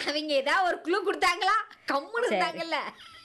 அவங்க ஏதாவது ஒரு குழு கொடுத்தாங்களா கம்முன்னு சரி. இருந்தாங்கல்ல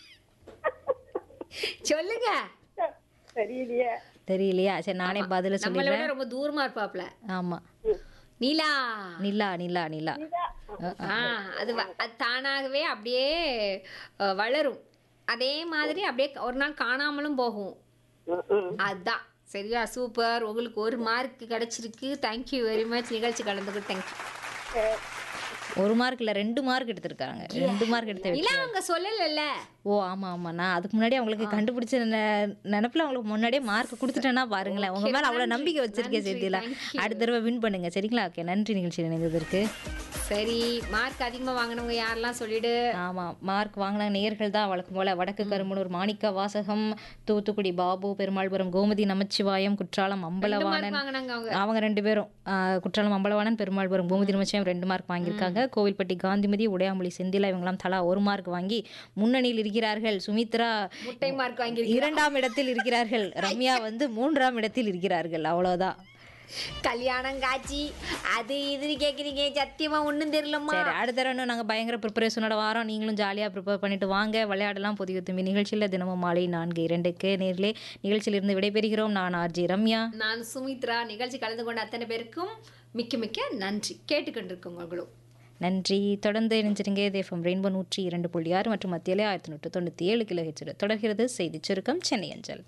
சொல்லுங்க தெரியலையே தெரியலையா சரி நானே பதில நம்மளை சொல்லிடுறேன் விட ரொம்ப தூரமா இருப்பாப்ல ஆமா நீலா நிலா நிலா நிலா ஆ அது வ- அது தானாகவே அப்படியே அஹ், வளரும் அதே மாதிரி அப்படியே ஒரு நாள் காணாமலும் போகும் ம், ம். அதான் சரியா சூப்பர் உங்களுக்கு ஒரு மார்க் கிடைச்சிருக்கு தேங்க்யூ வெரி மச் நிகழ்ச்சி கலந்துக்கு தேங்க்யூ ஒரு மார்க் இல்ல ரெண்டு மார்க் எடுத்திருக்காங்க ரெண்டு மார்க் எடுத்து இல்ல வெற்றி. அவங்க சொல்லல ஓ ஆமா ஆமா நான் அதுக்கு முன்னாடி அவங்களுக்கு கண்டுபிடிச்ச நெ- நினைப்புல அவங்களுக்கு முன்னாடியே மார்க் கொடுத்துட்டேன்னா பாருங்களேன் உங்க மேல அவ்வளவு நம்பிக்கை வச்சிருக்கேன் நன்றி, சேர்த்தில thank you. அடுத்த தடவை வின் பண்ணுங்க சரிங்களா ஓகே நன்றி நிகழ்ச்சி இணைந்ததற்கு சரி மார்க் அதிகமா வாங்கினவங்க யாரெல்லாம் சொல்லிடு ஆமா மார்க் வாங்கின நேயர்கள் தான் வழக்கம் போல வடக்கு கருமனூர் மாணிக்க வாசகம் தூத்துக்குடி பாபு பெருமாள்புரம் கோமதி நமச்சிவாயம் குற்றாலம் ரெண்டு அம்பலவாணன் மார்க் வாங்கினாங்க அவங்க அவங்க ரெண்டு பேரும் ஆ, குற்றாலம் அம்பலவாணன் பெருமாள்புரம் கோமதி நமச்சிவாயம் ரெண்டு மார்க் வாங்கியிருக்காங்க கோவில்பட்டி காந்திமதி உடையாமொழி செந்திலா இவங்கெல்லாம் தலா ஒரு மார்க் வாங்கி முன்னணியில் இருக்கிறார்கள் சுமித்ரா முட்டை மார்க் வாங்கி இரண்டாம் இடத்தில் இருக்கிறார்கள் ரம்யா வந்து மூன்றாம் இடத்தில் இருக்கிறார்கள் அவ்வளவுதான் கல்யாணம் காட்சி அது இதுன்னு கேக்குறீங்க சத்தியமா ஒண்ணும் தெரியலம்மா சரி அடுத்த தடவை இன்னும் நாங்கள் பயங்கர ப்ரிப்பரேஷனோட வாரம் நீங்களும் ஜாலியாக ப்ரிப்பேர் பண்ணிட்டு வாங்க விளையாடலாம் புதிய தும்பி நிகழ்ச்சியில் தினமும் மாலை நான்கு இரண்டுக்கு நேரிலே நிகழ்ச்சியிலிருந்து விடைபெறுகிறோம் நான் ஆர்ஜி ரம்யா நான் சுமித்ரா நிகழ்ச்சி கலந்து கொண்ட அத்தனை பேருக்கும் மிக்க மிக்க நன்றி கேட்டுக்கொண்டிருக்கவங்களும் நன்றி தொடர்ந்து இணைஞ்சிருங்க தேஃபம் ரெயின்போ நூற்றி இரண்டு புள்ளி ஆறு மற்றும் மத்தியிலே ஆயிரத்தி நூற்று தொண்ணூற்றி ஏழு கிலோ ஹெச்சோட தொடர்கிறது செய்திச் சுருக்கம் சென்னை அஞ்சல்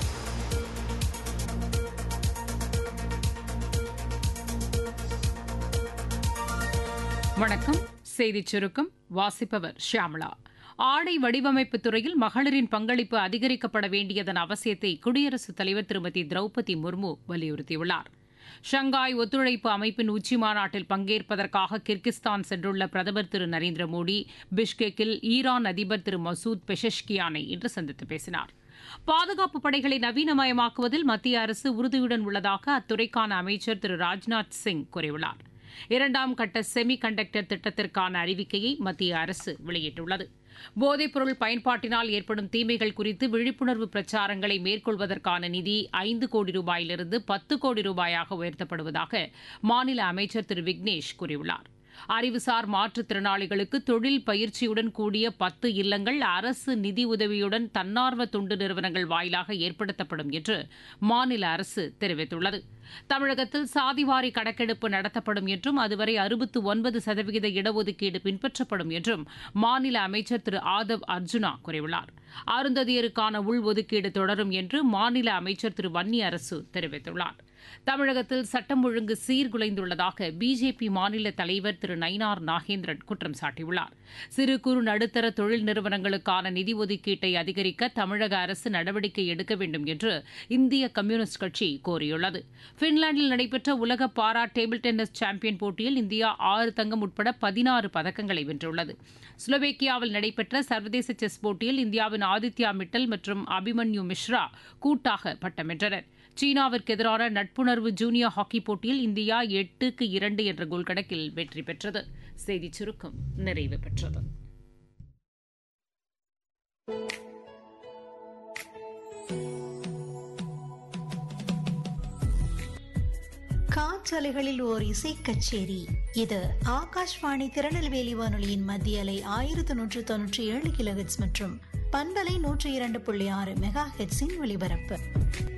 வணக்கம் செய்திச் சுருக்கம் வாசிப்பவர் ஷியாமளா ஆடை வடிவமைப்பு துறையில் மகளிரின் பங்களிப்பு அதிகரிக்கப்பட வேண்டியதன் அவசியத்தை குடியரசுத் தலைவர் திருமதி திரௌபதி முர்மு வலியுறுத்தியுள்ளார் ஷங்காய் ஒத்துழைப்பு அமைப்பின் உச்சி மாநாட்டில் பங்கேற்பதற்காக கிர்கிஸ்தான் சென்றுள்ள பிரதமர் திரு நரேந்திர மோடி பிஷ்கெக்கில் ஈரான் அதிபர் திரு மசூத் பெஷஷ்கியானை இன்று சந்தித்து பேசினார் பாதுகாப்பு படைகளை நவீனமயமாக்குவதில் மத்திய அரசு உறுதியுடன் உள்ளதாக அத்துறைக்கான அமைச்சர் திரு ராஜ்நாத் சிங் கூறியுள்ளார் இரண்டாம் கட்ட செமி கண்டக்டர் திட்டத்திற்கான அறிவிக்கையை மத்திய அரசு வெளியிட்டுள்ளது போதைப்பொருள் பயன்பாட்டினால் ஏற்படும் தீமைகள் குறித்து விழிப்புணர்வு பிரச்சாரங்களை மேற்கொள்வதற்கான நிதி ஐந்து கோடி ரூபாயிலிருந்து பத்து கோடி ரூபாயாக உயர்த்தப்படுவதாக மாநில அமைச்சர் திரு விக்னேஷ் கூறியுள்ளார் அறிவுசார் மாற்றுத்திறனாளிகளுக்கு தொழில் பயிற்சியுடன் கூடிய பத்து இல்லங்கள் அரசு நிதி உதவியுடன் தன்னார்வ தொண்டு நிறுவனங்கள் வாயிலாக ஏற்படுத்தப்படும் என்று மாநில அரசு தெரிவித்துள்ளது தமிழகத்தில் சாதிவாரி கணக்கெடுப்பு நடத்தப்படும் என்றும் அதுவரை அறுபத்து ஒன்பது சதவிகித இடஒதுக்கீடு பின்பற்றப்படும் என்றும் மாநில அமைச்சர் திரு ஆதவ் அர்ஜுனா கூறியுள்ளார் அருந்ததியருக்கான உள்ஒதுக்கீடு தொடரும் என்று மாநில அமைச்சர் திரு வன்னி அரசு தெரிவித்துள்ளார் தமிழகத்தில் சட்டம் ஒழுங்கு சீர்குலைந்துள்ளதாக பிஜேபி மாநில தலைவர் திரு நயினார் நாகேந்திரன் குற்றம் சாட்டியுள்ளார் சிறு குறு நடுத்தர தொழில் நிறுவனங்களுக்கான நிதி ஒதுக்கீட்டை அதிகரிக்க தமிழக அரசு நடவடிக்கை எடுக்க வேண்டும் என்று இந்திய கம்யூனிஸ்ட் கட்சி கோரியுள்ளது பின்லாந்தில் நடைபெற்ற உலக பாரா டேபிள் டென்னிஸ் சாம்பியன் போட்டியில் இந்தியா ஆறு தங்கம் உட்பட பதினாறு பதக்கங்களை வென்றுள்ளது ஸ்லோவேக்கியாவில் நடைபெற்ற சர்வதேச செஸ் போட்டியில் இந்தியாவின் ஆதித்யா மிட்டல் மற்றும் அபிமன்யு மிஸ்ரா கூட்டாக பட்டம் வென்றனர் சீனாவிற்கு எதிரான நட்புணர்வு ஜூனியர் ஹாக்கி போட்டியில் இந்தியா எட்டுக்கு இரண்டு என்ற கோல் கணக்கில் வெற்றி பெற்றது செய்திச் சுருக்கம் நிறைவு பெற்றது காற்றலைகளில் ஓர் இசை கச்சேரி இது ஆகாஷ்வாணி திருநெல்வேலி வானொலியின் மத்திய அலை ஆயிரத்து நூற்று தொன்னூற்றி ஏழு கிலோஹெட்ஸ் மற்றும் பண்பலை நூற்றி இரண்டு புள்ளி ஆறு மெகா ஹெட்ஸின் ஒலிபரப்பு